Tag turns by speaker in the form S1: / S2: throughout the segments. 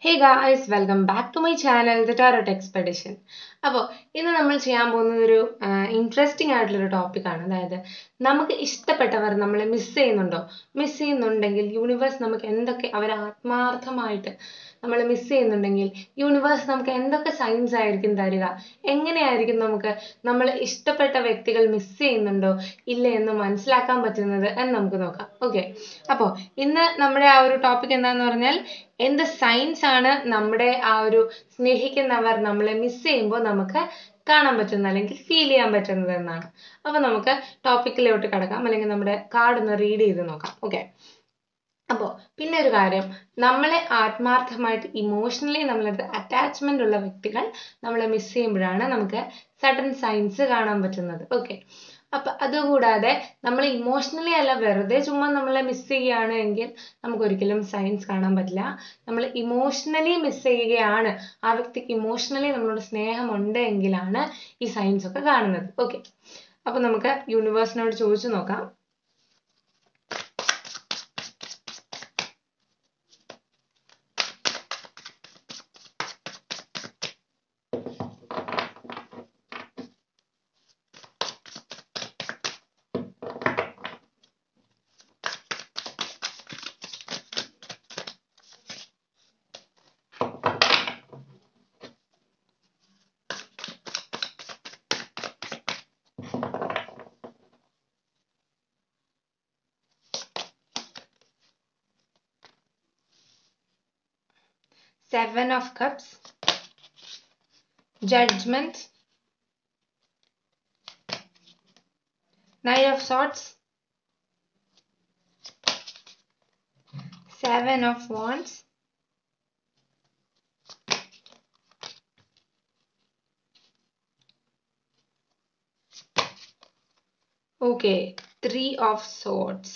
S1: hey guys welcome back to my channel the tarot expedition അപ്പോൾ ഇന്ന് നമ്മൾ ചെയ്യാൻ പോകുന്നത് ഒരു ഇൻട്രസ്റ്റിംഗ് ആയിട്ടുള്ളൊരു ടോപ്പിക്കാണ് അതായത് നമുക്ക് ഇഷ്ടപ്പെട്ടവർ നമ്മളെ മിസ് ചെയ്യുന്നുണ്ടോ മിസ് ചെയ്യുന്നുണ്ടെങ്കിൽ യൂണിവേഴ്സ് നമുക്ക് എന്തൊക്കെ അവർ ആത്മാർത്ഥമായിട്ട് നമ്മൾ മിസ് ചെയ്യുന്നുണ്ടെങ്കിൽ യൂണിവേഴ്സ് നമുക്ക് എന്തൊക്കെ സൈൻസ് ആയിരിക്കും തരിക എങ്ങനെയായിരിക്കും നമുക്ക് നമ്മൾ ഇഷ്ടപ്പെട്ട വ്യക്തികൾ മിസ് ചെയ്യുന്നുണ്ടോ ഇല്ല എന്ന് മനസ്സിലാക്കാൻ പറ്റുന്നത് എന്ന് നമുക്ക് നോക്കാം ഓക്കെ അപ്പോൾ ഇന്ന് നമ്മുടെ ആ ഒരു ടോപ്പിക് എന്താന്ന് പറഞ്ഞാൽ എന്ത് സൈൻസ് ആണ് നമ്മുടെ ആ ഒരു സ്നേഹിക്കുന്നവർ നമ്മളെ മിസ് ചെയ്യുമ്പോൾ നമുക്ക് കാണാൻ പറ്റുന്നത് അല്ലെങ്കിൽ ഫീൽ ചെയ്യാൻ പറ്റുന്നത് എന്നാണ് അപ്പോൾ നമുക്ക് ടോപ്പിക്കിലോട്ട് കിടക്കാം അല്ലെങ്കിൽ നമ്മുടെ കാർഡ് ഒന്ന് റീഡ് ചെയ്ത് നോക്കാം ഓക്കെ അപ്പോൾ പിന്നെ ഒരു കാര്യം നമ്മളെ ആത്മാർത്ഥമായിട്ട് ഇമോഷണലി നമ്മളടുത്ത് അറ്റാച്ച്മെന്റ് ഉള്ള വ്യക്തികൾ നമ്മളെ മിസ് ചെയ്യുമ്പോഴാണ് നമുക്ക് സഡൻ സൈൻസ് കാണാൻ പറ്റുന്നത് ഓക്കെ അപ്പൊ അതുകൂടാതെ നമ്മൾ ഇമോഷണലി അല്ല വെറുതെ ചുമ്മാ നമ്മളെ മിസ് ചെയ്യുകയാണ് എങ്കിൽ നമുക്ക് ഒരിക്കലും സൈൻസ് കാണാൻ പറ്റില്ല നമ്മൾ ഇമോഷണലി മിസ് ചെയ്യുകയാണ് ആ വ്യക്തിക്ക് ഇമോഷണലി നമ്മളോട് സ്നേഹമുണ്ട് എങ്കിലാണ് ഈ സൈൻസ് ഒക്കെ കാണുന്നത് ഓക്കെ അപ്പൊ നമുക്ക് യൂണിവേഴ്സിനോട് ചോദിച്ചു നോക്കാം seven of cups judgment nine of swords seven of wands okay three of swords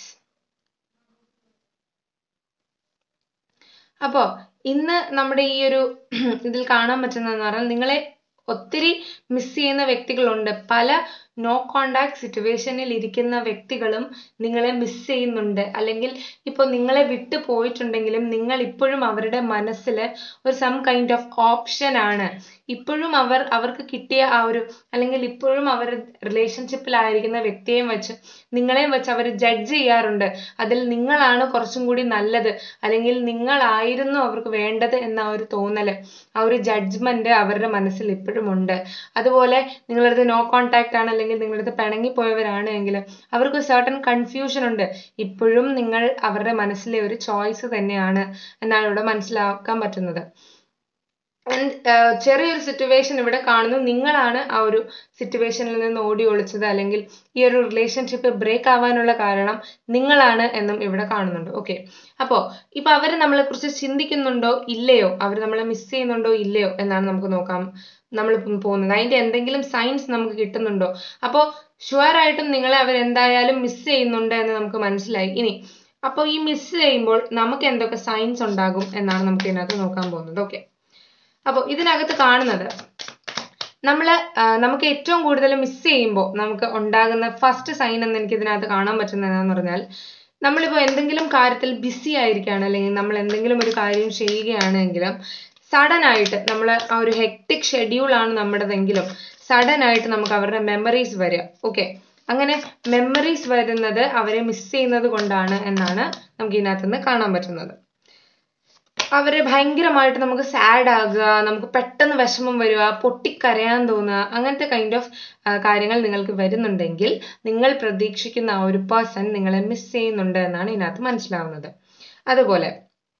S1: അപ്പോൾ ഇന്ന് നമ്മുടെ ഈ ഒരു ഇതിൽ കാണാൻ പറ്റുന്നതെന്ന് പറഞ്ഞാൽ നിങ്ങളെ ഒത്തിരി മിസ് ചെയ്യുന്ന വ്യക്തികളുണ്ട് പല നോ കോണ്ടാക്ട് സിറ്റുവേഷനിൽ ഇരിക്കുന്ന വ്യക്തികളും നിങ്ങളെ മിസ് ചെയ്യുന്നുണ്ട് അല്ലെങ്കിൽ ഇപ്പോൾ നിങ്ങളെ വിട്ടു പോയിട്ടുണ്ടെങ്കിലും നിങ്ങൾ ഇപ്പോഴും അവരുടെ മനസ്സിൽ ഒരു സം കൈൻഡ് ഓഫ് ഓപ്ഷൻ ആണ് ഇപ്പോഴും അവർ അവർക്ക് കിട്ടിയ ആ ഒരു അല്ലെങ്കിൽ ഇപ്പോഴും അവർ റിലേഷൻഷിപ്പിലായിരിക്കുന്ന വ്യക്തിയെയും വെച്ച് നിങ്ങളെയും വെച്ച് അവർ ജഡ്ജ് ചെയ്യാറുണ്ട് അതിൽ നിങ്ങളാണ് കുറച്ചും കൂടി നല്ലത് അല്ലെങ്കിൽ നിങ്ങളായിരുന്നു അവർക്ക് വേണ്ടത് എന്ന ആ ഒരു തോന്നല് ആ ഒരു ജഡ്ജ്മെന്റ് അവരുടെ മനസ്സിൽ ഇപ്പോഴും ഉണ്ട് അതുപോലെ നിങ്ങളടുത്ത് നോ കോണ്ടാക്ട് ആണ് അല്ലെങ്കിൽ നിങ്ങളടുത്ത് പിണങ്ങിപ്പോയവരാണ് എങ്കിൽ അവർക്ക് സർട്ടൺ കൺഫ്യൂഷൻ ഉണ്ട് ഇപ്പോഴും നിങ്ങൾ അവരുടെ മനസ്സിലെ ഒരു ചോയ്സ് തന്നെയാണ് എന്നാണ് ഇവിടെ മനസ്സിലാക്കാൻ പറ്റുന്നത് ആൻഡ് ചെറിയൊരു സിറ്റുവേഷൻ ഇവിടെ കാണുന്നു നിങ്ങളാണ് ആ ഒരു സിറ്റുവേഷനിൽ നിന്ന് ഓടി ഒളിച്ചത് അല്ലെങ്കിൽ ഈ ഒരു റിലേഷൻഷിപ്പ് ബ്രേക്ക് ആവാനുള്ള കാരണം നിങ്ങളാണ് എന്നും ഇവിടെ കാണുന്നുണ്ട് ഓക്കെ അപ്പോൾ ഇപ്പൊ അവർ നമ്മളെ കുറിച്ച് ചിന്തിക്കുന്നുണ്ടോ ഇല്ലയോ അവർ നമ്മളെ മിസ് ചെയ്യുന്നുണ്ടോ ഇല്ലയോ എന്നാണ് നമുക്ക് നോക്കാം നമ്മൾ പോകുന്നത് അതിന്റെ എന്തെങ്കിലും സൈൻസ് നമുക്ക് കിട്ടുന്നുണ്ടോ അപ്പോൾ ഷുവർ ആയിട്ടും നിങ്ങളെ അവർ എന്തായാലും മിസ് ചെയ്യുന്നുണ്ട് എന്ന് നമുക്ക് മനസ്സിലായി ഇനി അപ്പോൾ ഈ മിസ് ചെയ്യുമ്പോൾ നമുക്ക് എന്തൊക്കെ സൈൻസ് ഉണ്ടാകും എന്നാണ് നമുക്ക് ഇതിനകത്ത് നോക്കാൻ പോകുന്നത് ഓക്കെ അപ്പോൾ ഇതിനകത്ത് കാണുന്നത് നമ്മൾ നമുക്ക് ഏറ്റവും കൂടുതൽ മിസ് ചെയ്യുമ്പോൾ നമുക്ക് ഉണ്ടാകുന്ന ഫസ്റ്റ് സൈൻ എന്ന് എനിക്ക് ഇതിനകത്ത് കാണാൻ പറ്റുന്നത് എന്താണെന്ന് പറഞ്ഞാൽ നമ്മളിപ്പോൾ എന്തെങ്കിലും കാര്യത്തിൽ ബിസി ആയിരിക്കുകയാണ് അല്ലെങ്കിൽ നമ്മൾ എന്തെങ്കിലും ഒരു കാര്യം ചെയ്യുകയാണെങ്കിലും സഡൻ ആയിട്ട് നമ്മൾ ആ ഒരു ഹെക്ടിക് ഷെഡ്യൂൾ ആണ് നമ്മുടേതെങ്കിലും സഡൻ ആയിട്ട് നമുക്ക് അവരുടെ മെമ്മറീസ് വരിക ഓക്കെ അങ്ങനെ മെമ്മറീസ് വരുന്നത് അവരെ മിസ് ചെയ്യുന്നത് കൊണ്ടാണ് എന്നാണ് നമുക്ക് ഇതിനകത്ത് നിന്ന് കാണാൻ പറ്റുന്നത് അവരെ ഭയങ്കരമായിട്ട് നമുക്ക് സാഡ് ആകുക നമുക്ക് പെട്ടെന്ന് വിഷമം വരിക പൊട്ടിക്കരയാൻ തോന്നുക അങ്ങനത്തെ കൈൻഡ് ഓഫ് കാര്യങ്ങൾ നിങ്ങൾക്ക് വരുന്നുണ്ടെങ്കിൽ നിങ്ങൾ പ്രതീക്ഷിക്കുന്ന ആ ഒരു പേഴ്സൺ നിങ്ങളെ മിസ് ചെയ്യുന്നുണ്ട് എന്നാണ് ഇതിനകത്ത് മനസ്സിലാവുന്നത് അതുപോലെ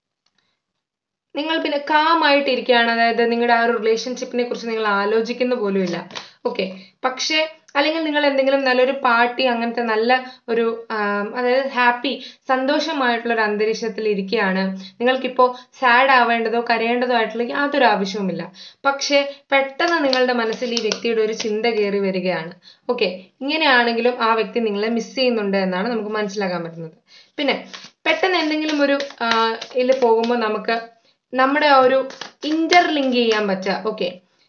S1: നിങ്ങൾ പിന്നെ കാമായിട്ട് ഇരിക്കുകയാണ് അതായത് നിങ്ങളുടെ ആ ഒരു റിലേഷൻഷിപ്പിനെ കുറിച്ച് നിങ്ങൾ ആലോചിക്കുന്ന പോലുമില്ല ഓക്കെ പക്ഷേ അല്ലെങ്കിൽ നിങ്ങൾ എന്തെങ്കിലും നല്ലൊരു പാർട്ടി അങ്ങനത്തെ നല്ല ഒരു അതായത് ഹാപ്പി സന്തോഷമായിട്ടുള്ള ഒരു അന്തരീക്ഷത്തിൽ ഇരിക്കുകയാണ് നിങ്ങൾക്കിപ്പോൾ സാഡ് ആവേണ്ടതോ കരയേണ്ടതോ ആയിട്ടുള്ള യാതൊരു ആവശ്യവുമില്ല പക്ഷേ പെട്ടെന്ന് നിങ്ങളുടെ മനസ്സിൽ ഈ വ്യക്തിയുടെ ഒരു ചിന്ത കയറി വരികയാണ് ഓക്കെ ഇങ്ങനെയാണെങ്കിലും ആ വ്യക്തി നിങ്ങളെ മിസ് ചെയ്യുന്നുണ്ട് എന്നാണ് നമുക്ക് മനസ്സിലാക്കാൻ പറ്റുന്നത് പിന്നെ പെട്ടെന്ന് എന്തെങ്കിലും ഒരു ഇതിൽ പോകുമ്പോൾ നമുക്ക് നമ്മുടെ ആ ഒരു ഇന്റർലിങ്ക് ചെയ്യാൻ പറ്റുക ഓക്കെ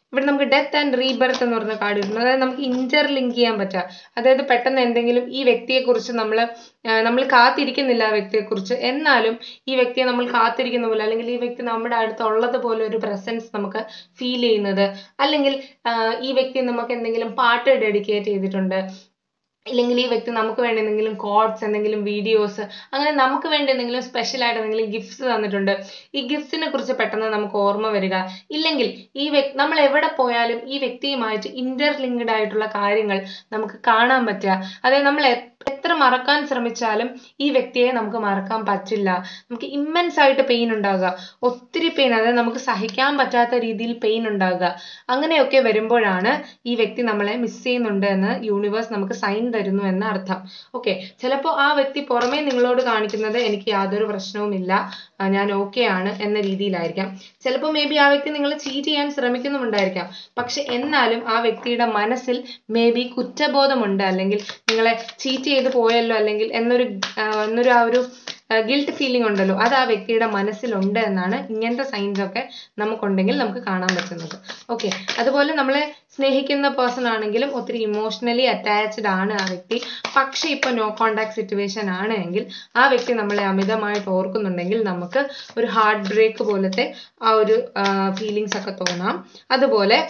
S1: ഇവിടെ നമുക്ക് ഡെത്ത് ആൻഡ് റീബർത്ത് എന്ന് പറഞ്ഞ കാർഡ് കിട്ടുന്നു അതായത് നമുക്ക് ഇന്റർലിങ്ക് ചെയ്യാൻ പറ്റുക അതായത് പെട്ടെന്ന് എന്തെങ്കിലും ഈ വ്യക്തിയെക്കുറിച്ച് നമ്മൾ നമ്മൾ കാത്തിരിക്കുന്നില്ല ആ വ്യക്തിയെക്കുറിച്ച് എന്നാലും ഈ വ്യക്തിയെ നമ്മൾ കാത്തിരിക്കുന്ന പോലെ അല്ലെങ്കിൽ ഈ വ്യക്തി നമ്മുടെ അടുത്തുള്ളത് പോലെ ഒരു പ്രസൻസ് നമുക്ക് ഫീൽ ചെയ്യുന്നത് അല്ലെങ്കിൽ ആ, ഈ വ്യക്തി നമുക്ക് എന്തെങ്കിലും പാട്ട് ഡെഡിക്കേറ്റ് ചെയ്തിട്ടുണ്ട് ഇല്ലെങ്കിൽ ഈ വ്യക്തി നമുക്ക് വേണ്ടി എന്തെങ്കിലും കോഡ്സ് എന്തെങ്കിലും വീഡിയോസ് അങ്ങനെ നമുക്ക് വേണ്ടി എന്തെങ്കിലും സ്പെഷ്യൽ ആയിട്ട് എന്തെങ്കിലും ഗിഫ്റ്റ്സ് തന്നിട്ടുണ്ട് ഈ ഗിഫ്റ്റ്സിനെ കുറിച്ച് പെട്ടെന്ന് നമുക്ക് ഓർമ്മ വരിക ഇല്ലെങ്കിൽ ഈ വ്യക്തി നമ്മൾ എവിടെ പോയാലും ഈ വ്യക്തിയുമായിട്ട് ഇന്റർലിങ്ക്ഡ് ആയിട്ടുള്ള കാര്യങ്ങൾ നമുക്ക് കാണാൻ പറ്റുക അതായത് നമ്മൾ എ- എത്ര മറക്കാൻ ശ്രമിച്ചാലും ഈ വ്യക്തിയെ നമുക്ക് മറക്കാൻ പറ്റില്ല നമുക്ക് ഇമ്മൻസ് ആയിട്ട് പെയിൻ ഉണ്ടാകുക ഒത്തിരി പെയിൻ അതായത് നമുക്ക് സഹിക്കാൻ പറ്റാത്ത രീതിയിൽ പെയിൻ ഉണ്ടാകുക അങ്ങനെയൊക്കെ വരുമ്പോഴാണ് ഈ വ്യക്തി നമ്മളെ മിസ് ചെയ്യുന്നുണ്ട് എന്ന് യൂണിവേഴ്സ് നമുക്ക് സൈൻ തരുന്നു എന്ന അർത്ഥം ഓക്കെ ചിലപ്പോൾ ആ വ്യക്തി പുറമേ നിങ്ങളോട് കാണിക്കുന്നത് എനിക്ക് യാതൊരു പ്രശ്നവുമില്ല ആ, ഞാൻ ഓക്കെ ആണ് എന്ന രീതിയിലായിരിക്കാം ചിലപ്പോൾ മേ ബി ആ വ്യക്തി നിങ്ങൾ ചീറ്റ് ചെയ്യാൻ ശ്രമിക്കുന്നുമുണ്ടായിരിക്കാം പക്ഷെ എന്നാലും ആ വ്യക്തിയുടെ മനസ്സിൽ മേ ബി കുറ്റബോധമുണ്ട് അല്ലെങ്കിൽ നിങ്ങളെ ചീറ്റ് ചെയ്ത് പോയല്ലോ അല്ലെങ്കിൽ എന്നൊരു ആ, എന്നൊരു ആ ഒരു ഗിൽട്ട് ഫീലിംഗ് ഉണ്ടല്ലോ അത് ആ വ്യക്തിയുടെ മനസ്സിലുണ്ട് എന്നാണ് ഇങ്ങനത്തെ സൈൻസ് ഒക്കെ നമുക്കുണ്ടെങ്കിൽ നമുക്ക് കാണാൻ പറ്റുന്നത് ഓക്കെ അതുപോലെ നമ്മളെ സ്നേഹിക്കുന്ന പേഴ്സൺ ആണെങ്കിലും ഒത്തിരി ഇമോഷണലി അറ്റാച്ച്ഡ് ആണ് ആ വ്യക്തി പക്ഷെ ഇപ്പൊ നോ കോണ്ടാക്ട് സിറ്റുവേഷൻ ആണ് എങ്കിൽ ആ വ്യക്തി നമ്മളെ അമിതമായിട്ട് ഓർക്കുന്നുണ്ടെങ്കിൽ നമുക്ക് ഒരു ഹാർട്ട് ബ്രേക്ക് പോലത്തെ ആ ഒരു ഫീലിങ്സ് ഒക്കെ തോന്നാം അതുപോലെ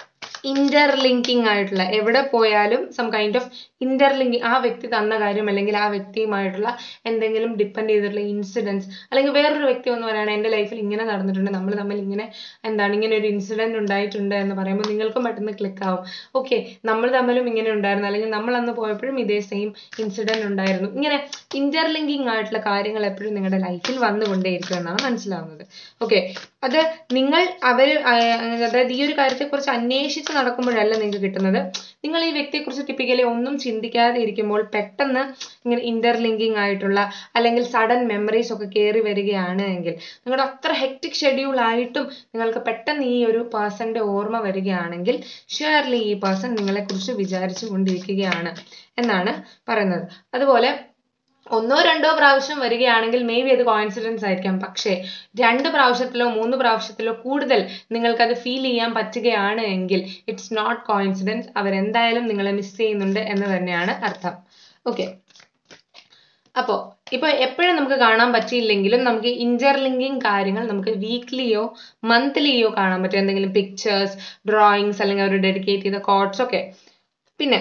S1: ഇന്റർലിങ്കിങ് ആയിട്ടുള്ള എവിടെ പോയാലും സം കൈൻഡ് ഓഫ് ഇന്റർലിങ്കിങ് ആ വ്യക്തി തന്ന കാര്യം അല്ലെങ്കിൽ ആ വ്യക്തിയുമായിട്ടുള്ള എന്തെങ്കിലും ഡിപ്പെൻഡ് ചെയ്തിട്ടുള്ള ഇൻസിഡൻസ് അല്ലെങ്കിൽ വേറൊരു വ്യക്തി വന്ന് പറയുകയാണ് എൻ്റെ ലൈഫിൽ ഇങ്ങനെ നടന്നിട്ടുണ്ട് നമ്മൾ തമ്മിൽ ഇങ്ങനെ എന്താണ് ഇങ്ങനെ ഒരു ഇൻസിഡന്റ് ഉണ്ടായിട്ടുണ്ട് എന്ന് പറയുമ്പോൾ നിങ്ങൾക്കും പെട്ടെന്ന് ക്ലിക്ക് ആവും ഓക്കെ നമ്മൾ തമ്മിലും ഇങ്ങനെ ഉണ്ടായിരുന്നു അല്ലെങ്കിൽ നമ്മൾ അന്ന് പോയപ്പോഴും ഇതേ സെയിം ഇൻസിഡന്റ് ഉണ്ടായിരുന്നു ഇങ്ങനെ ഇന്റർലിങ്കിങ് ആയിട്ടുള്ള കാര്യങ്ങൾ എപ്പോഴും നിങ്ങളുടെ ലൈഫിൽ വന്നുകൊണ്ടേയിരിക്കും എന്നാണ് മനസ്സിലാവുന്നത് ഓക്കെ അത് നിങ്ങൾ അവർ അതായത് ഈ ഒരു കാര്യത്തെക്കുറിച്ച് അന്വേഷിച്ച് നടക്കുമ്പോഴല്ല നിങ്ങൾക്ക് കിട്ടുന്നത് നിങ്ങൾ ഈ വ്യക്തിയെക്കുറിച്ച് ടിപ്പിക്കലി ഒന്നും ചിന്തിക്കാതെ ഇരിക്കുമ്പോൾ പെട്ടെന്ന് ഇങ്ങനെ ഇന്റർലിങ്കിങ് ആയിട്ടുള്ള അല്ലെങ്കിൽ സഡൻ മെമ്മറീസ് ഒക്കെ കയറി വരികയാണ് എങ്കിൽ നിങ്ങളുടെ അത്ര ഹെക്ടിക് ഷെഡ്യൂൾ ആയിട്ടും നിങ്ങൾക്ക് പെട്ടെന്ന് ഈ ഒരു പേഴ്സന്റെ ഓർമ്മ വരികയാണെങ്കിൽ ഷുവർലി ഈ പേഴ്സൺ നിങ്ങളെക്കുറിച്ച് വിചാരിച്ചു കൊണ്ടിരിക്കുകയാണ് എന്നാണ് പറയുന്നത് അതുപോലെ ഒന്നോ രണ്ടോ പ്രാവശ്യം വരികയാണെങ്കിൽ മേ ബി അത് കോയിൻസിഡൻസ് ആയിരിക്കാം പക്ഷേ രണ്ട് പ്രാവശ്യത്തിലോ മൂന്ന് പ്രാവശ്യത്തിലോ കൂടുതൽ നിങ്ങൾക്കത് ഫീൽ ചെയ്യാൻ പറ്റുകയാണ് എങ്കിൽ ഇറ്റ്സ് നോട്ട് കോയിൻസിഡൻസ് അവരെന്തായാലും നിങ്ങളെ മിസ് ചെയ്യുന്നുണ്ട് എന്ന് തന്നെയാണ് അർത്ഥം ഓക്കെ അപ്പോൾ ഇപ്പൊ എപ്പോഴും നമുക്ക് കാണാൻ പറ്റിയില്ലെങ്കിലും നമുക്ക് ഇന്റർലിങ്കിങ് കാര്യങ്ങൾ നമുക്ക് വീക്ക്ലിയോ മന്ത്ലിയോ കാണാൻ പറ്റും എന്തെങ്കിലും പിക്ചേഴ്സ് ഡ്രോയിങ്സ് അല്ലെങ്കിൽ അവർ ഡെഡിക്കേറ്റ് ചെയ്ത കോഡ്സ് ഒക്കെ പിന്നെ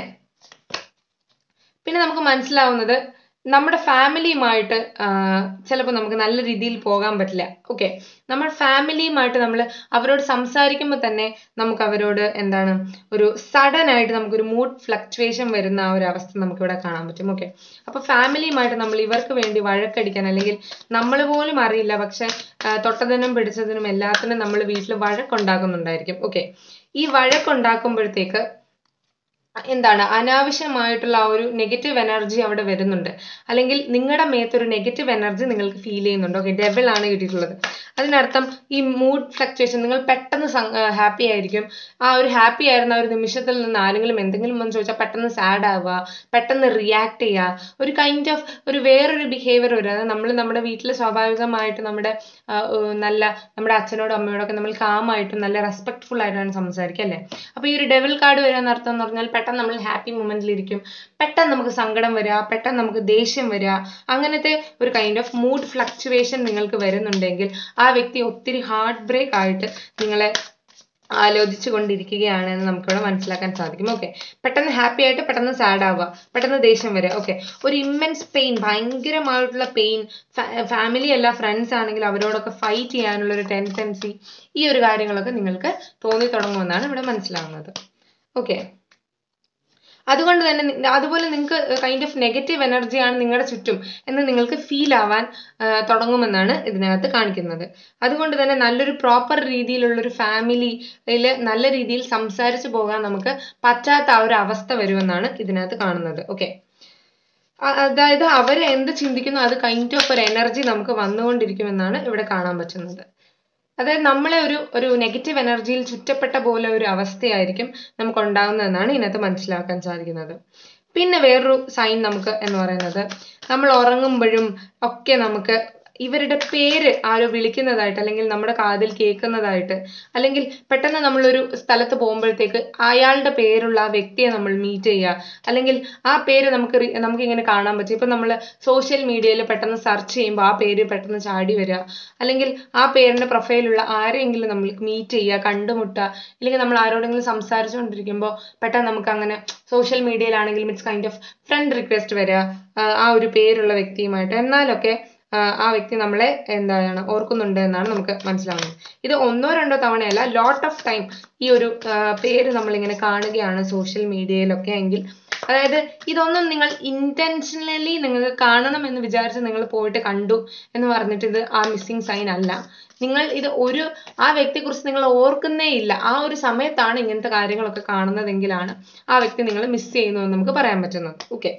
S1: പിന്നെ നമുക്ക് മനസ്സിലാവുന്നത് നമ്മുടെ ഫാമിലിയുമായിട്ട് ചിലപ്പോൾ നമുക്ക് നല്ല രീതിയിൽ പോകാൻ പറ്റില്ല ഓക്കെ നമ്മൾ ഫാമിലിയുമായിട്ട് നമ്മൾ അവരോട് സംസാരിക്കുമ്പോൾ തന്നെ നമുക്ക് അവരോട് എന്താണ് ഒരു സഡൻ ആയിട്ട് നമുക്കൊരു മൂഡ് ഫ്ലക്ച്വേഷൻ വരുന്ന ആ ഒരു അവസ്ഥ നമുക്കിവിടെ കാണാൻ പറ്റും ഓക്കെ അപ്പൊ ഫാമിലിയുമായിട്ട് നമ്മൾ ഇവർക്ക് വേണ്ടി വഴക്കടിക്കാൻ അല്ലെങ്കിൽ നമ്മൾ പോലും അറിയില്ല പക്ഷെ ആ, തൊട്ടതിനും പിടിച്ചതിനും എല്ലാത്തിനും നമ്മൾ വീട്ടിൽ വഴക്കുണ്ടാക്കുന്നുണ്ടായിരിക്കും ഓക്കെ ഈ വഴക്കുണ്ടാക്കുമ്പോഴത്തേക്ക് എന്താണ് അനാവശ്യമായിട്ടുള്ള ആ ഒരു നെഗറ്റീവ് എനർജി അവിടെ വരുന്നുണ്ട് അല്ലെങ്കിൽ നിങ്ങളുടെ മേത്തൊരു നെഗറ്റീവ് എനർജി നിങ്ങൾക്ക് ഫീൽ ചെയ്യുന്നുണ്ട് ഓക്കെ ഡെവൽ ആണ് കിട്ടിയിട്ടുള്ളത് അതിനർത്ഥം ഈ മൂഡ് ഫ്ലക്ച്വേഷൻ നിങ്ങൾ പെട്ടെന്ന് ഹാപ്പി ആയിരിക്കും ആ ഒരു ഹാപ്പി ആയിരുന്ന ആ ഒരു നിമിഷത്തിൽ നിന്ന് ആരെങ്കിലും എന്തെങ്കിലും വന്ന് ചോദിച്ചാൽ പെട്ടെന്ന് സാഡ് ആവുക പെട്ടെന്ന് റിയാക്ട് ചെയ്യുക ഒരു കൈൻഡ് ഓഫ് ഒരു വേറൊരു ബിഹേവിയർ വരും അതായത് നമ്മൾ നമ്മുടെ വീട്ടിൽ സ്വാഭാവികമായിട്ട് നമ്മുടെ ആ, ഏർ നല്ല നമ്മുടെ അച്ഛനോടും അമ്മയോടൊക്കെ നമ്മൾ കാമായിട്ടും നല്ല റെസ്പെക്ട്ഫുൾ ആയിട്ടാണ് സംസാരിക്കുക അല്ലേ അപ്പൊ ഈ ഒരു ഡെവിൽ കാർഡ് വരിക എന്നർത്ഥം എന്ന് പറഞ്ഞാൽ പെട്ടെന്ന് നമ്മൾ ഹാപ്പി മൊമെന്റിൽ ഇരിക്കും പെട്ടെന്ന് നമുക്ക് സങ്കടം വരിക പെട്ടെന്ന് നമുക്ക് ദേഷ്യം വരിക അങ്ങനത്തെ ഒരു കൈൻഡ് ഓഫ് മൂഡ് ഫ്ലക്ച്വേഷൻ നിങ്ങൾക്ക് വരുന്നുണ്ടെങ്കിൽ ആ വ്യക്തി ഒത്തിരി ഹാർട്ട് ബ്രേക്ക് ആയിട്ട് നിങ്ങളെ ആലോചിച്ചു കൊണ്ടിരിക്കുകയാണ് എന്ന് നമുക്കിവിടെ മനസ്സിലാക്കാൻ സാധിക്കും ഓക്കെ പെട്ടെന്ന് ഹാപ്പി ആയിട്ട് പെട്ടെന്ന് സാഡ് ആവുക പെട്ടെന്ന് ദേഷ്യം വരിക ഓക്കെ ഒരു ഇമ്മൻസ് പെയിൻ ഭയങ്കരമായിട്ടുള്ള പെയിൻ ഫാമിലി അല്ല ഫ്രണ്ട്സ് ആണെങ്കിൽ അവരോടൊക്കെ ഫൈറ്റ് ചെയ്യാനുള്ള ഒരു ടെൻഡൻസി ഈ ഒരു കാര്യങ്ങളൊക്കെ നിങ്ങൾക്ക് തോന്നി തുടങ്ങുമെന്നാണ് ഇവിടെ മനസ്സിലാവുന്നത് ഓക്കെ അതുകൊണ്ട് തന്നെ നി- അതുപോലെ നിങ്ങൾക്ക് കൈൻഡ് ഓഫ് നെഗറ്റീവ് എനർജിയാണ് നിങ്ങളുടെ ചുറ്റും എന്ന് നിങ്ങൾക്ക് ഫീൽ ആവാൻ ആ, തുടങ്ങുമെന്നാണ് ഇതിനകത്ത് കാണിക്കുന്നത് അതുകൊണ്ട് തന്നെ നല്ലൊരു പ്രോപ്പർ രീതിയിലുള്ള ഒരു ഫാമിലിയിൽ നല്ല രീതിയിൽ സംസാരിച്ചു പോകാൻ നമുക്ക് പറ്റാത്ത ആ ഒരു അവസ്ഥ വരുമെന്നാണ് ഇതിനകത്ത് കാണുന്നത് ഓക്കെ അതായത് അവർ എന്ത് ചിന്തിക്കുന്നു അത് കൈൻഡ് ഓഫ് ഒരു എനർജി നമുക്ക് വന്നുകൊണ്ടിരിക്കുമെന്നാണ് ഇവിടെ കാണാൻ പറ്റുന്നത് അതായത് നമ്മളെ ഒരു ഒരു നെഗറ്റീവ് എനർജിയിൽ ചുറ്റപ്പെട്ട പോലെ ഒരു അവസ്ഥയായിരിക്കും നമുക്ക് ഉണ്ടാകുന്നതെന്നാണ് ഇതിനകത്ത് മനസ്സിലാക്കാൻ സാധിക്കുന്നത് പിന്നെ വേറൊരു സൈൻ നമുക്ക് എന്ന് പറയുന്നത് നമ്മൾ ഉറങ്ങുമ്പോഴും ഒക്കെ നമുക്ക് ഇവരുടെ പേര് ആരോ വിളിക്കുന്നതായിട്ട് അല്ലെങ്കിൽ നമ്മുടെ കാതിൽ കേൾക്കുന്നതായിട്ട് അല്ലെങ്കിൽ പെട്ടെന്ന് നമ്മളൊരു സ്ഥലത്ത് പോകുമ്പോഴത്തേക്ക് അയാളുടെ പേരുള്ള ആ വ്യക്തിയെ നമ്മൾ മീറ്റ് ചെയ്യുക അല്ലെങ്കിൽ ആ പേര് നമുക്ക് റി- നമുക്ക് ഇങ്ങനെ കാണാൻ പറ്റും ഇപ്പം നമ്മൾ സോഷ്യൽ മീഡിയയിൽ പെട്ടെന്ന് സെർച്ച് ചെയ്യുമ്പോൾ ആ പേര് പെട്ടെന്ന് ചാടി വരിക അല്ലെങ്കിൽ ആ പേരിന്റെ പ്രൊഫൈലുള്ള ആരെങ്കിലും നമ്മൾ മീറ്റ് ചെയ്യുക കണ്ടുമുട്ടുക അല്ലെങ്കിൽ നമ്മൾ ആരോടെങ്കിലും സംസാരിച്ചുകൊണ്ടിരിക്കുമ്പോൾ പെട്ടെന്ന് നമുക്ക് അങ്ങനെ സോഷ്യൽ മീഡിയയിലാണെങ്കിലും it's kind of friend request വരിക ആ, ആ ഒരു പേരുള്ള വ്യക്തിയുമായിട്ട് എന്നാലൊക്കെ ആ, ആ വ്യക്തി നമ്മളെ എന്താണ് ഓർക്കുന്നുണ്ട് എന്നാണ് നമുക്ക് മനസ്സിലാവുന്നത് ഇത് ഒന്നോ രണ്ടോ തവണയല്ല ലോട്ട് ഓഫ് ടൈം ഈ ഒരു ആ, പേര് നമ്മളിങ്ങനെ കാണുകയാണ് സോഷ്യൽ മീഡിയയിലൊക്കെ എങ്കിൽ അതായത് ഇതൊന്നും നിങ്ങൾ ഇന്റൻഷനലി നിങ്ങൾക്ക് കാണണം എന്ന് വിചാരിച്ച് നിങ്ങൾ പോയിട്ട് കണ്ടു എന്ന് പറഞ്ഞിട്ട് ഇത് ആ മിസ്സിംഗ് സൈൻ അല്ല നിങ്ങൾ ഇത് ഒരു ആ വ്യക്തിയെക്കുറിച്ച് നിങ്ങൾ ഓർക്കുന്നേ ഇല്ല ആ ഒരു സമയത്താണ് ഇങ്ങനത്തെ കാര്യങ്ങളൊക്കെ കാണുന്നതെങ്കിലാണ് ആ വ്യക്തി നിങ്ങൾ മിസ് ചെയ്യുന്നു എന്ന് നമുക്ക് പറയാൻ പറ്റുന്നത് ഓക്കെ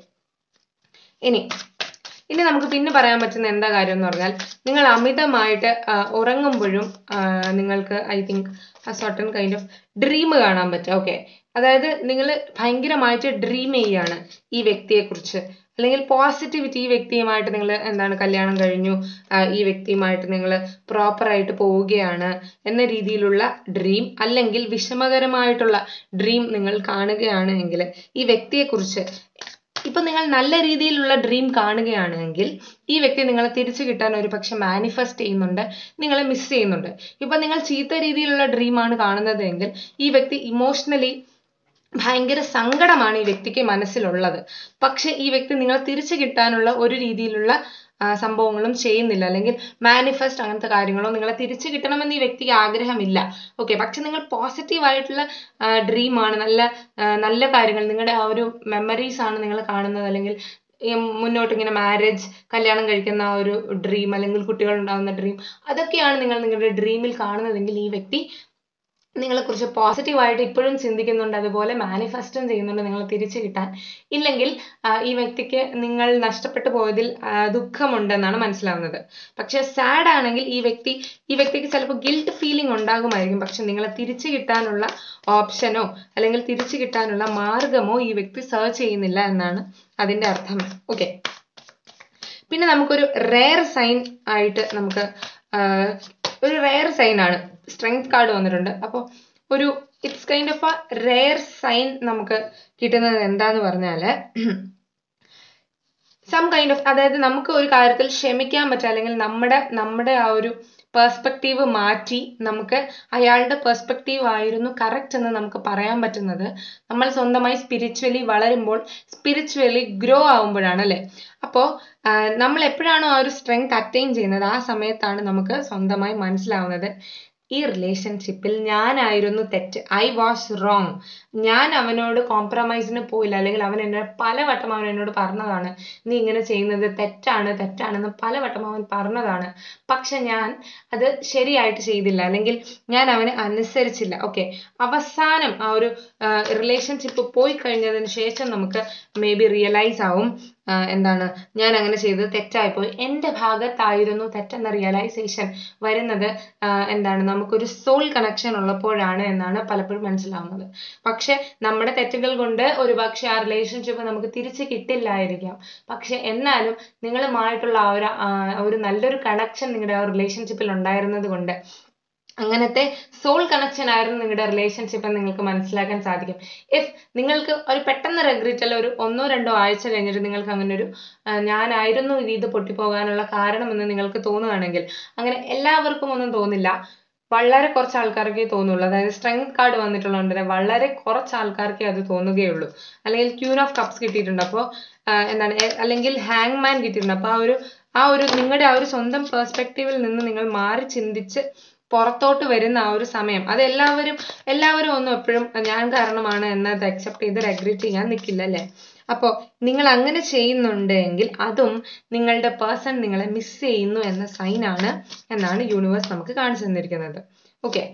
S1: ഇനി ഇനി നമുക്ക് പിന്നെ പറയാൻ പറ്റുന്ന എന്താ കാര്യം എന്ന് പറഞ്ഞാൽ നിങ്ങൾ അമിതമായിട്ട് ആ, ഉറങ്ങുമ്പോഴും ആ, നിങ്ങൾക്ക് I think uh certain kind of dream കാണാൻ പറ്റും ഓക്കെ അതായത് നിങ്ങൾ ഭയങ്കരമായിട്ട് ഡ്രീം ചെയ്യാണ് ഈ വ്യക്തിയെക്കുറിച്ച് അല്ലെങ്കിൽ പോസിറ്റിവിറ്റി ഈ വ്യക്തിയുമായിട്ട് നിങ്ങൾ എന്താണ് കല്യാണം കഴിഞ്ഞു ആ, ഈ വ്യക്തിയുമായിട്ട് നിങ്ങൾ പ്രോപ്പറായിട്ട് പോവുകയാണ് എന്ന രീതിയിലുള്ള ഡ്രീം അല്ലെങ്കിൽ വിഷമകരമായിട്ടുള്ള ഡ്രീം നിങ്ങൾ കാണുകയാണ് എങ്കിൽ ഈ വ്യക്തിയെക്കുറിച്ച് ഇപ്പൊ നിങ്ങൾ നല്ല രീതിയിലുള്ള ഡ്രീം കാണുകയാണെങ്കിൽ ഈ വ്യക്തി നിങ്ങളെ തിരിച്ചു കിട്ടാൻ ഒരു പക്ഷെ മാനിഫെസ്റ്റ് ചെയ്യുന്നുണ്ട് നിങ്ങളെ മിസ് ചെയ്യുന്നുണ്ട് ഇപ്പൊ നിങ്ങൾ ചീത്ത രീതിയിലുള്ള ഡ്രീമാണ് കാണുന്നത് എങ്കിൽ ഈ വ്യക്തി ഇമോഷണലി ഭയങ്കര സങ്കടമാണ് ഈ വ്യക്തിക്ക് മനസ്സിലുള്ളത് പക്ഷെ ഈ വ്യക്തി നിങ്ങളെ തിരിച്ചു കിട്ടാനുള്ള ഒരു രീതിയിലുള്ള ആ, സംഭവങ്ങളും ചെയ്യുന്നില്ല അല്ലെങ്കിൽ മാനിഫെസ്റ്റ് അങ്ങനത്തെ കാര്യങ്ങളോ നിങ്ങളെ തിരിച്ചു കിട്ടണമെന്ന് ഈ വ്യക്തിക്ക് ആഗ്രഹമില്ല ഓക്കെ പക്ഷെ നിങ്ങൾ പോസിറ്റീവ് ആയിട്ടുള്ള ഡ്രീം ആണ് നല്ല ആ, നല്ല കാര്യങ്ങൾ നിങ്ങളുടെ ആ ഒരു മെമ്മറീസ് ആണ് നിങ്ങൾ കാണുന്നത് അല്ലെങ്കിൽ ഈ മുന്നോട്ട് ഇങ്ങനെ മാരേജ് കല്യാണം കഴിക്കുന്ന ആ ഒരു ഡ്രീം അല്ലെങ്കിൽ കുട്ടികൾ ഉണ്ടാകുന്ന ഡ്രീം അതൊക്കെയാണ് നിങ്ങൾ നിങ്ങളുടെ ഡ്രീമിൽ കാണുന്നതെങ്കിൽ ഈ വ്യക്തി നിങ്ങളെക്കുറിച്ച് പോസിറ്റീവായിട്ട് ഇപ്പോഴും ചിന്തിക്കുന്നുണ്ട് അതുപോലെ മാനിഫെസ്റ്റും ചെയ്യുന്നുണ്ട് നിങ്ങളെ തിരിച്ചു കിട്ടാൻ ഇല്ലെങ്കിൽ ആ, ഈ വ്യക്തിക്ക് നിങ്ങൾ നഷ്ടപ്പെട്ടു പോയതിൽ ആ, ദുഃഖമുണ്ടെന്നാണ് മനസ്സിലാവുന്നത് പക്ഷെ സാഡ് ആണെങ്കിൽ ഈ വ്യക്തി ഈ വ്യക്തിക്ക് ചിലപ്പോൾ ഗിൽട്ട് ഫീലിംഗ് ഉണ്ടാകുമായിരിക്കും പക്ഷെ നിങ്ങളെ തിരിച്ചു കിട്ടാനുള്ള ഓപ്ഷനോ അല്ലെങ്കിൽ തിരിച്ചു കിട്ടാനുള്ള മാർഗമോ ഈ വ്യക്തി സെർച്ച് ചെയ്യുന്നില്ല എന്നാണ് അതിന്റെ അർത്ഥം ഓക്കെ പിന്നെ നമുക്കൊരു റെയർ സൈൻ ആയിട്ട് നമുക്ക് ആഹ്, ഒരു റെയർ സൈൻ ആണ് സ്ട്രെങ്ത് കാർഡ് വന്നിട്ടുണ്ട് അപ്പോൾ ഒരു it's kind of a rare sign നമുക്ക് കിട്ടുന്നത് എന്താന്ന് പറഞ്ഞാല് സം കൈൻഡ് ഓഫ് അതായത് നമുക്ക് ഒരു കാര്യത്തിൽ ക്ഷമിക്കാൻ പറ്റുക അല്ലെങ്കിൽ നമ്മുടെ നമ്മുടെ ആ ഒരു പെർസ്പെക്റ്റീവ് മാറ്റി നമുക്ക് അയാളുടെ പെർസ്പെക്റ്റീവ് ആയിരുന്നു കറക്റ്റ് എന്ന് നമുക്ക് പറയാൻ പറ്റുന്നത് നമ്മൾ സ്വന്തമായി സ്പിരിച്വലി വളരുമ്പോൾ സ്പിരിച്വലി ഗ്രോ ആവുമ്പോഴാണ് അല്ലെ അപ്പോൾ നമ്മൾ എപ്പോഴാണോ ആ ഒരു സ്ട്രെങ്ത് അറ്റൈൻ ചെയ്യുന്നത് ആ സമയത്താണ് നമുക്ക് സ്വന്തമായി മനസ്സിലാവുന്നത് ഈ റിലേഷൻഷിപ്പിൽ ഞാനായിരുന്നു തെറ്റ് ഐ വാസ് റോങ് ഞാൻ അവനോട് കോംപ്രമൈസിന് പോയില്ല അല്ലെങ്കിൽ അവൻ എന്നോട് പലവട്ടം അവൻ എന്നോട് പറഞ്ഞതാണ് നീ ഇങ്ങനെ ചെയ്യുന്നത് തെറ്റാണ് തെറ്റാണെന്ന് പലവട്ടം അവൻ പറഞ്ഞതാണ് പക്ഷെ ഞാൻ അത് ശരിയായിട്ട് ചെയ്തില്ല അല്ലെങ്കിൽ ഞാൻ അവനെ അനുസരിച്ചില്ല ഓക്കെ അവസാനം ആ ഒരു റിലേഷൻഷിപ്പ് പോയി കഴിഞ്ഞതിന് ശേഷം നമുക്ക് മേ ബി റിയലൈസ് ആവും ആ, എന്താണ് ഞാൻ അങ്ങനെ ചെയ്തത് തെറ്റായിപ്പോയി എൻ്റെ ഭാഗത്തായിരുന്നു തെറ്റെന്ന റിയലൈസേഷൻ വരുന്നത് ആ, എന്താണ് നമുക്കൊരു സോൾ കണക്ഷൻ ഉള്ളപ്പോഴാണ് എന്നാണ് പലപ്പോഴും മനസ്സിലാവുന്നത് പക്ഷെ നമ്മുടെ തെറ്റുകൾ കൊണ്ട് ഒരുപക്ഷെ ആ റിലേഷൻഷിപ്പ് നമുക്ക് തിരിച്ച് കിട്ടില്ലായിരിക്കാം പക്ഷെ എന്നാലും നിങ്ങളുമായിട്ടുള്ള ആ ഒരു ആ, ഒരു നല്ലൊരു കണക്ഷൻ നിങ്ങളുടെ ആ റിലേഷൻഷിപ്പിൽ ഉണ്ടായിരുന്നത് കൊണ്ട് അങ്ങനത്തെ സോൾ കണക്ഷൻ ആയിരുന്നു നിങ്ങളുടെ റിലേഷൻഷിപ്പ് എന്ന് നിങ്ങൾക്ക് മനസ്സിലാക്കാൻ സാധിക്കും ഇഫ് നിങ്ങൾക്ക് ഒരു പെട്ടെന്ന് റെഗ്രിറ്റ് അല്ല ഒരു ഒന്നോ രണ്ടോ ആഴ്ച കഴിഞ്ഞിട്ട് നിങ്ങൾക്ക് അങ്ങനെ ഒരു ആ, ഞാനായിരുന്നു ഇത് ഇത് പൊട്ടിപ്പോകാനുള്ള കാരണം എന്ന് നിങ്ങൾക്ക് തോന്നുകയാണെങ്കിൽ അങ്ങനെ എല്ലാവർക്കും ഒന്നും തോന്നില്ല വളരെ കുറച്ച് ആൾക്കാർക്കേ തോന്നുള്ളൂ അതായത് സ്ട്രെങ്ത് കാർഡ് വന്നിട്ടുള്ളതുകൊണ്ട് തന്നെ വളരെ കുറച്ച് ആൾക്കാർക്കേ അത് തോന്നുകയുള്ളൂ അല്ലെങ്കിൽ ക്യൂൻ ഓഫ് കപ്സ് കിട്ടിയിട്ടുണ്ട് അപ്പോൾ എന്താണ് എ- അല്ലെങ്കിൽ ഹാങ് മാൻ കിട്ടിയിട്ടുണ്ട് അപ്പോൾ ആ ഒരു ആ ഒരു നിങ്ങളുടെ ആ ഒരു സ്വന്തം പെർസ്പെക്റ്റീവിൽ നിന്ന് നിങ്ങൾ മാറി ചിന്തിച്ച് പുറത്തോട്ട് വരുന്ന ആ ഒരു സമയം അത് എല്ലാവരും എല്ലാവരും ഒന്നും എപ്പോഴും ഞാൻ കാരണമാണ് എന്നത് അക്സെപ്റ്റ് ചെയ്ത് റെഗ്രിറ്റ് ചെയ്യാൻ നിൽക്കില്ല അല്ലേ അപ്പോൾ നിങ്ങൾ അങ്ങനെ ചെയ്യുന്നുണ്ട് എങ്കിൽ അതും നിങ്ങളുടെ പേഴ്സൺ നിങ്ങളെ മിസ് ചെയ്യുന്നു എന്ന സൈൻ ആണ് എന്നാണ് യൂണിവേഴ്സ് നമുക്ക് കാണിച്ചു തന്നിരിക്കുന്നത് ഓക്കെ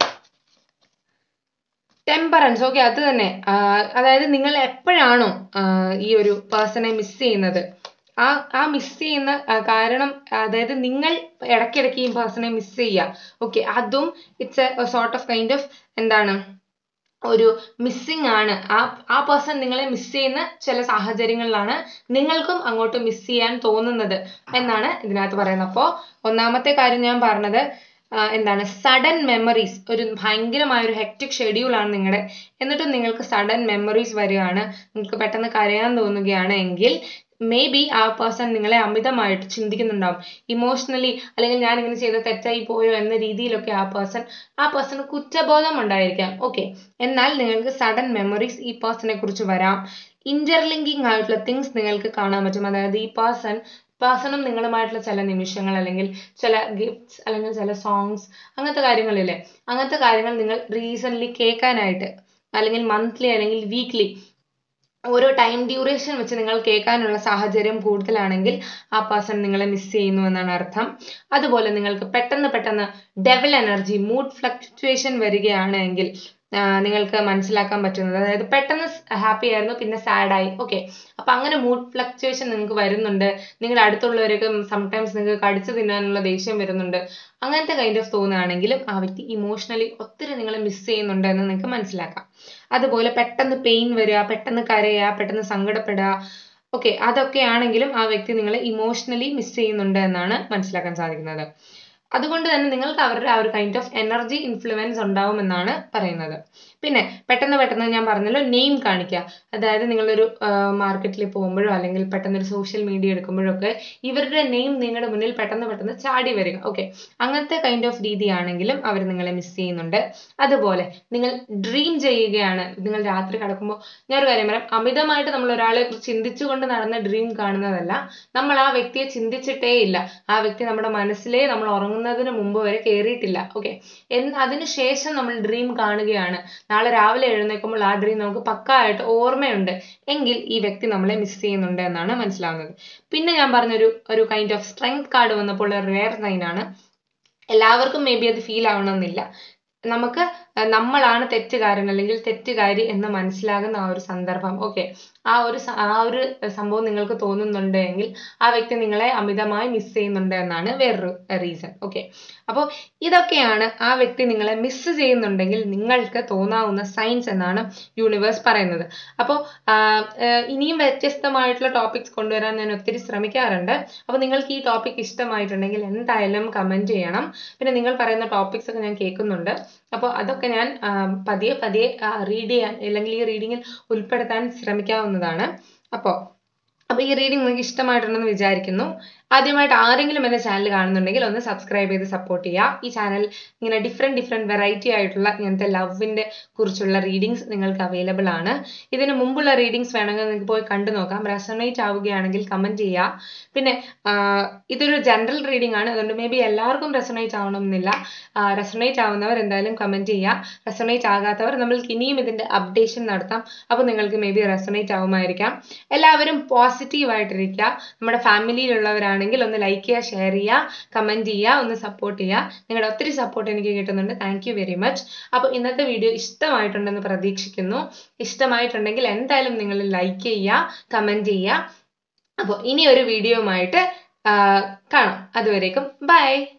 S1: ടെമ്പറൻസ് ഓക്കെ അത് തന്നെ ആ, അതായത് നിങ്ങൾ എപ്പോഴാണോ ആ, ഈ ഒരു പേഴ്സണെ മിസ് ചെയ്യുന്നത് ആ ആ മിസ് ചെയ്യുന്ന ആ, കാരണം അതായത് നിങ്ങൾ ഇടയ്ക്കിടയ്ക്ക് ഈ പേഴ്സണെ മിസ് ചെയ്യുക ഓക്കെ അതും it's a sort of kind of എന്താണ് ഒരു മിസ്സിങ് ആണ് ആ ആ പേഴ്സൺ നിങ്ങളെ മിസ് ചെയ്യുന്ന ചില സാഹചര്യങ്ങളിലാണ് നിങ്ങൾക്കും അങ്ങോട്ട് മിസ് ചെയ്യാൻ തോന്നുന്നത് എന്നാണ് ഇതിനകത്ത് പറയുന്നത് അപ്പോൾ ഒന്നാമത്തെ കാര്യം ഞാൻ പറഞ്ഞത് ആ, എന്താണ് സഡൻ മെമ്മറീസ് ഒരു ഭയങ്കരമായ ഒരു ഹെക്ടിക് ഷെഡ്യൂളാണ് നിങ്ങളുടെ എന്നിട്ടും നിങ്ങൾക്ക് സഡൻ മെമ്മറീസ് വരികയാണ് നിങ്ങൾക്ക് പെട്ടെന്ന് കരയാൻ തോന്നുകയാണ് എങ്കിൽ മേ ബി ആ പേഴ്സൺ നിങ്ങളെ അമിതമായിട്ട് ചിന്തിക്കുന്നുണ്ടാവും ഇമോഷണലി അല്ലെങ്കിൽ ഞാൻ ഇങ്ങനെ ചെയ്ത തെറ്റായി പോയോ എന്ന രീതിയിലൊക്കെ ആ പേഴ്സൺ ആ പേഴ്സണ് കുറ്റബോധം ഉണ്ടായിരിക്കാം ഓക്കെ എന്നാൽ നിങ്ങൾക്ക് സഡൻ മെമ്മറീസ് ഈ പേഴ്സണെ കുറിച്ച് വരാം ഇന്റർലിങ്കിങ് ആയിട്ടുള്ള തിങ്സ് നിങ്ങൾക്ക് കാണാൻ പറ്റും അതായത് ഈ പേഴ്സൺ പേഴ്സണും നിങ്ങളുമായിട്ടുള്ള ചില നിമിഷങ്ങൾ അല്ലെങ്കിൽ ചില ഗിഫ്റ്റ്സ് അല്ലെങ്കിൽ ചില സോങ്സ് അങ്ങനത്തെ കാര്യങ്ങളില്ലേ അങ്ങനത്തെ കാര്യങ്ങൾ നിങ്ങൾ റീസെന്റ് കേൾക്കാനായിട്ട് അല്ലെങ്കിൽ മന്ത്ലി അല്ലെങ്കിൽ വീക്ക്ലി ഓരോ ടൈം ഡ്യൂറേഷൻ വെച്ച് നിങ്ങൾ കേൾക്കാനുള്ള സാഹചര്യം കൂടുതലാണെങ്കിൽ ആ പേഴ്സൺ നിങ്ങളെ മിസ് ചെയ്യുന്നു എന്നാണ് അർത്ഥം അതുപോലെ നിങ്ങൾക്ക് പെട്ടെന്ന് പെട്ടെന്ന് ഡെവൽ എനർജി മൂഡ് ഫ്ലക്ച്വേഷൻ വരികയാണ് എങ്കിൽ ആ, നിങ്ങൾക്ക് മനസ്സിലാക്കാൻ പറ്റുന്നത് അതായത് പെട്ടെന്ന് ഹാപ്പി ആയിരുന്നു പിന്നെ സാഡ് ആയി ഓക്കെ അപ്പൊ അങ്ങനെ മൂഡ് ഫ്ലക്ച്വേഷൻ നിങ്ങൾക്ക് വരുന്നുണ്ട് നിങ്ങളുടെ അടുത്തുള്ളവരൊക്കെ സംടൈംസ് നിങ്ങൾക്ക് കടിച്ചു തിന്നാനുള്ള ദേഷ്യം വരുന്നുണ്ട് അങ്ങനത്തെ കൈൻഡ് ഓഫ് തോന്നുകയാണെങ്കിലും ആ വ്യക്തി ഇമോഷണലി ഒത്തിരി നിങ്ങളെ മിസ് ചെയ്യുന്നുണ്ട് എന്ന് നിങ്ങൾക്ക് മനസ്സിലാക്കാം അതുപോലെ പെട്ടെന്ന് പെയിൻ വരിക പെട്ടെന്ന് കരയുക പെട്ടെന്ന് സങ്കടപ്പെടുക ഓക്കെ അതൊക്കെ ആണെങ്കിലും ആ വ്യക്തി നിങ്ങളെ ഇമോഷണലി മിസ് ചെയ്യുന്നുണ്ട് എന്നാണ് മനസ്സിലാക്കാൻ സാധിക്കുന്നത് അതുകൊണ്ട് തന്നെ നിങ്ങൾക്ക് അവരുടെ ആ ഒരു കൈൻഡ് ഓഫ് എനർജി ഇൻഫ്ലുവൻസ് ഉണ്ടാവുമെന്നാണ് പറയുന്നത് പിന്നെ പെട്ടെന്ന് പെട്ടെന്ന് ഞാൻ പറഞ്ഞല്ലോ നെയിം കാണിക്കുക അതായത് നിങ്ങളൊരു മാർക്കറ്റിൽ പോകുമ്പോഴോ അല്ലെങ്കിൽ പെട്ടെന്ന് ഒരു സോഷ്യൽ മീഡിയ എടുക്കുമ്പോഴോ ഒക്കെ ഇവരുടെ നെയിം നിങ്ങളുടെ മുന്നിൽ പെട്ടെന്ന് പെട്ടെന്ന് ചാടി വരിക ഓക്കെ അങ്ങനത്തെ കൈൻഡ് ഓഫ് രീതിയാണെങ്കിലും അവർ നിങ്ങളെ മിസ് ചെയ്യുന്നുണ്ട് അതുപോലെ നിങ്ങൾ ഡ്രീം ചെയ്യുകയാണ് നിങ്ങൾ രാത്രി കിടക്കുമ്പോൾ ഞാൻ ഒരു കാര്യം പറയാം അമിതമായിട്ട് നമ്മൾ ഒരാളെ കുറിച്ച് ചിന്തിച്ചുകൊണ്ട് നടന്ന ഡ്രീം കാണുന്നതല്ല നമ്മൾ ആ വ്യക്തിയെ ചിന്തിച്ചിട്ടേ ഇല്ല ആ വ്യക്തി നമ്മുടെ മനസ്സിലേ നമ്മൾ ഉറങ്ങുന്നതിന് മുമ്പ് വരെ കയറിയിട്ടില്ല ഓക്കെ എന്ന് അതിനുശേഷം നമ്മൾ ഡ്രീം കാണുകയാണ് നാളെ രാവിലെ എഴുന്നേൽക്കുമ്പോൾ ആ ഡ്രീം നമുക്ക് പക്കായിട്ട് ഓർമ്മയുണ്ട് എങ്കിൽ ഈ വ്യക്തി നമ്മളെ മിസ് ചെയ്യുന്നുണ്ട് എന്നാണ് മനസ്സിലാവുന്നത് പിന്നെ ഞാൻ പറഞ്ഞൊരു ഒരു കൈൻഡ് ഓഫ് സ്ട്രെങ്ത് കാർഡ് വന്നപ്പോൾ ഒരു റെയർ സൈൻ ആണ് എല്ലാവർക്കും മേ ബി അത് ഫീൽ ആവണമെന്നില്ല നമുക്ക് അഹ് നമ്മളാണ് തെറ്റുകാരൻ അല്ലെങ്കിൽ തെറ്റുകാരി എന്ന് മനസ്സിലാകുന്ന ആ ഒരു സന്ദർഭം ഓക്കെ ആ ഒരു സ- ആ ഒരു സംഭവം നിങ്ങൾക്ക് തോന്നുന്നുണ്ട് എങ്കിൽ ആ വ്യക്തി നിങ്ങളെ അമിതമായി മിസ് ചെയ്യുന്നുണ്ട് എന്നാണ് വേറൊരു റീസൺ ഓക്കെ അപ്പോൾ ഇതൊക്കെയാണ് ആ വ്യക്തി നിങ്ങളെ മിസ് ചെയ്യുന്നുണ്ടെങ്കിൽ നിങ്ങൾക്ക് തോന്നാവുന്ന സൈൻസ് എന്നാണ് യൂണിവേഴ്സ് പറയുന്നത് അപ്പോൾ ഇനിയും വ്യത്യസ്തമായിട്ടുള്ള ടോപ്പിക്സ് കൊണ്ടുവരാൻ ഞാൻ ഒത്തിരി ശ്രമിക്കാറുണ്ട് അപ്പോൾ നിങ്ങൾക്ക് ഈ ടോപ്പിക് ഇഷ്ടമായിട്ടുണ്ടെങ്കിൽ എന്തായാലും കമൻറ്റ് ചെയ്യണം പിന്നെ നിങ്ങൾ പറയുന്ന ടോപ്പിക്സ് ഒക്കെ ഞാൻ കേൾക്കുന്നുണ്ട് അപ്പോൾ അതൊക്കെ ഞാൻ ആ, പതിയെ പതിയെ റീഡ് ചെയ്യാൻ അല്ലെങ്കിൽ ഈ റീഡിങ്ങിൽ ഉൾപ്പെടുത്താൻ ശ്രമിക്കാവുന്നതാണ് അപ്പോൾ അപ്പോൾ ഈ റീഡിംഗ് നിങ്ങൾക്ക് ഇഷ്ടമായിട്ടുണ്ടെന്ന് വിചാരിക്കുന്നു ആദ്യമായിട്ട് ആരെങ്കിലും എൻ്റെ ചാനൽ കാണുന്നുണ്ടെങ്കിൽ ഒന്ന് സബ്സ്ക്രൈബ് ചെയ്ത് സപ്പോർട്ട് ചെയ്യുക ഈ ചാനൽ ഇങ്ങനെ ഡിഫറെൻറ്റ് ഡിഫറെൻറ്റ് വെറൈറ്റി ആയിട്ടുള്ള ഇങ്ങനത്തെ ലവിൻ്റെ കുറിച്ചുള്ള റീഡിങ്സ് നിങ്ങൾക്ക് അവൈലബിൾ ആണ് ഇതിന് മുമ്പുള്ള റീഡിങ്സ് വേണമെങ്കിൽ നിങ്ങൾക്ക് പോയി കണ്ടു നോക്കാം റെസണേറ്റ് ആവുകയാണെങ്കിൽ കമൻറ്റ് ചെയ്യുക പിന്നെ ആ, ഇതൊരു ജനറൽ റീഡിംഗ് ആണ് അതുകൊണ്ട് മേ ബി എല്ലാവർക്കും റെസണേറ്റ് ആവണമെന്നില്ല റെസണേറ്റ് ആവുന്നവർ എന്തായാലും കമൻറ്റ് ചെയ്യുക റെസണേറ്റ് ആകാത്തവർ നമ്മൾക്ക് ഇനിയും ഇതിൻ്റെ അപ്ഡേഷൻ നടത്താം അപ്പോൾ നിങ്ങൾക്ക് മേ ബി റെസണേറ്റ് ആവുമായിരിക്കാം എല്ലാവരും പോസിറ്റീവ് ആയിട്ടിരിക്കുക നമ്മുടെ ഫാമിലിയിലുള്ളവരാണെങ്കിൽ ഒന്ന് ലൈക്ക് ചെയ്യുക ഷെയർ ചെയ്യുക കമൻറ്റ് ചെയ്യുക ഒന്ന് സപ്പോർട്ട് ചെയ്യുക നിങ്ങളുടെ ഒത്തിരി സപ്പോർട്ട് എനിക്ക് കിട്ടുന്നുണ്ട് താങ്ക് യു വെരി മച്ച് അപ്പോൾ ഇന്നത്തെ വീഡിയോ ഇഷ്ടമായിട്ടുണ്ടെന്ന് പ്രതീക്ഷിക്കുന്നു ഇഷ്ടമായിട്ടുണ്ടെങ്കിൽ എന്തായാലും നിങ്ങൾ ലൈക്ക് ചെയ്യുക കമൻറ്റ് ചെയ്യുക അപ്പോൾ ഇനി ഒരു വീഡിയോയുമായിട്ട് കാണാം അതുവരേക്കും ബൈ